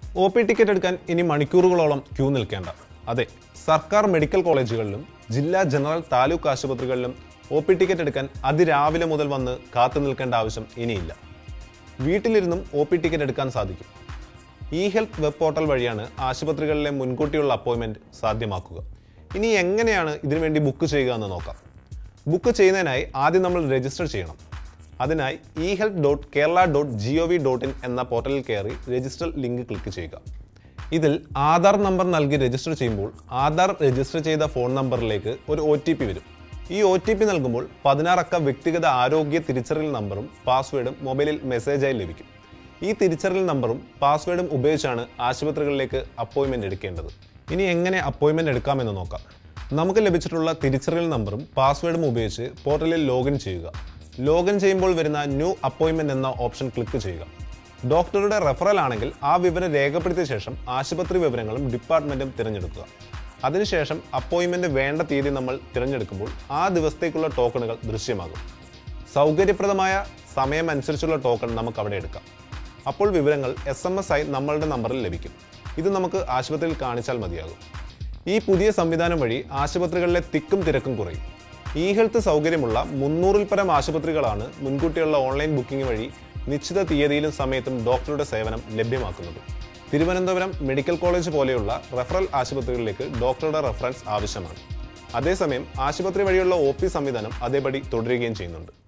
O P ticket എടുക്കാൻ ഇനി മണിക്കൂറുകളോളം ക്യൂ നിൽക്കേണ്ട അതെ സർക്കാർ മെഡിക്കൽ കോളേജുകളിലും ജില്ലാ ജനറൽ താലൂക്ക് ആശുപത്രികളിലും ഒ പി ടിക്കറ്റ് എടുക്കാൻ അതിരാവിലെ മുതൽ വന്ന് കാത്തു നിൽക്കേണ്ട ആവശ്യം ഇനിയില്ല വീട്ടിലിരുന്നും ഒ പി ടിക്കറ്റ് എടുക്കാൻ സാധിക്കും ഇ ഹെൽത്ത് വെബ് പോർട്ടൽ വഴിയാണ് ആശുപത്രികളിലെ മുൻകൂട്ടിയുള്ള അപ്പോയിൻമെൻറ്റ് സാധ്യമാക്കുക ഇനി എങ്ങനെയാണ് ഇതിനുവേണ്ടി ബുക്ക് ചെയ്യുക എന്ന് നോക്കാം ബുക്ക് ചെയ്യുന്നതിനായി ആദ്യം നമ്മൾ രജിസ്റ്റർ ചെയ്യണം അതിനായി e health dot Kerala dot G O V dot in എന്ന പോർട്ടലിൽ കയറി രജിസ്റ്റർ ലിങ്ക് ക്ലിക്ക് ചെയ്യുക ഇതിൽ ആധാർ നമ്പർ നൽകി രജിസ്റ്റർ ചെയ്യുമ്പോൾ ആധാർ രജിസ്റ്റർ ചെയ്ത ഫോൺ നമ്പറിലേക്ക് ഒരു ഒ ടി പി വരും ഈ ഒ ടി പി നൽകുമ്പോൾ പതിനാറക്ക വ്യക്തിഗത ആരോഗ്യ തിരിച്ചറിയൽ നമ്പറും പാസ്വേഡും മൊബൈലിൽ മെസ്സേജായി ലഭിക്കും ഈ തിരിച്ചറിയൽ നമ്പറും പാസ്വേഡും ഉപയോഗിച്ചാണ് ആശുപത്രികളിലേക്ക് അപ്പോയിൻമെന്റ് എടുക്കേണ്ടത് ഇനി എങ്ങനെ അപ്പോയിൻമെന്റ് എടുക്കാമെന്ന് നോക്കാം നമുക്ക് ലഭിച്ചിട്ടുള്ള തിരിച്ചറിയൽ നമ്പറും പാസ്വേഡും ഉപയോഗിച്ച് പോർട്ടലിൽ ലോഗിൻ ചെയ്യുക ലോഗിൻ ചെയ്യുമ്പോൾ വരുന്ന ന്യൂ അപ്പോയിൻമെന്റ് എന്ന ഓപ്ഷൻ ക്ലിക്ക് ചെയ്യുക ഡോക്ടറുടെ റെഫറൽ ആണെങ്കിൽ ആ വിവരം രേഖപ്പെടുത്തിയ ശേഷം ആശുപത്രി വിവരങ്ങളും ഡിപ്പാർട്ട്മെന്റും തിരഞ്ഞെടുക്കുക അതിനുശേഷം അപ്പോയിൻമെന്റ് വേണ്ട തീയതി നമ്മൾ തിരഞ്ഞെടുക്കുമ്പോൾ ആ ദിവസത്തേക്കുള്ള ടോക്കണുകൾ ദൃശ്യമാകും സൗകര്യപ്രദമായ സമയമനുസരിച്ചുള്ള ടോക്കൺ നമുക്ക് അവിടെ എടുക്കാം അപ്പോൾ വിവരങ്ങൾ എസ് എം എസ് ആയി നമ്മളുടെ നമ്പറിൽ ലഭിക്കും ഇത് നമുക്ക് ആശുപത്രിയിൽ കാണിച്ചാൽ മതിയാകും ഈ പുതിയ സംവിധാനം വഴി ആശുപത്രികളിലെ തിക്കും തിരക്കും കുറയും ഇ ഹെൽത്ത് സൗകര്യമുള്ള മുന്നൂറിൽ പരം ആശുപത്രികളാണ് മുൻകൂട്ടിയുള്ള ഓൺലൈൻ ബുക്കിംഗ് വഴി നിശ്ചിത തീയതിയിലും സമയത്തും ഡോക്ടറുടെ സേവനം ലഭ്യമാക്കുന്നത് തിരുവനന്തപുരം മെഡിക്കൽ കോളേജ് പോലെയുള്ള റെഫറൽ ആശുപത്രികളിലേക്ക് ഡോക്ടറുടെ റെഫറൻസ് ആവശ്യമാണ് അതേസമയം ആശുപത്രി വഴിയുള്ള ഒ പി സംവിധാനം അതേപടി തുടരുകയും ചെയ്യുന്നുണ്ട്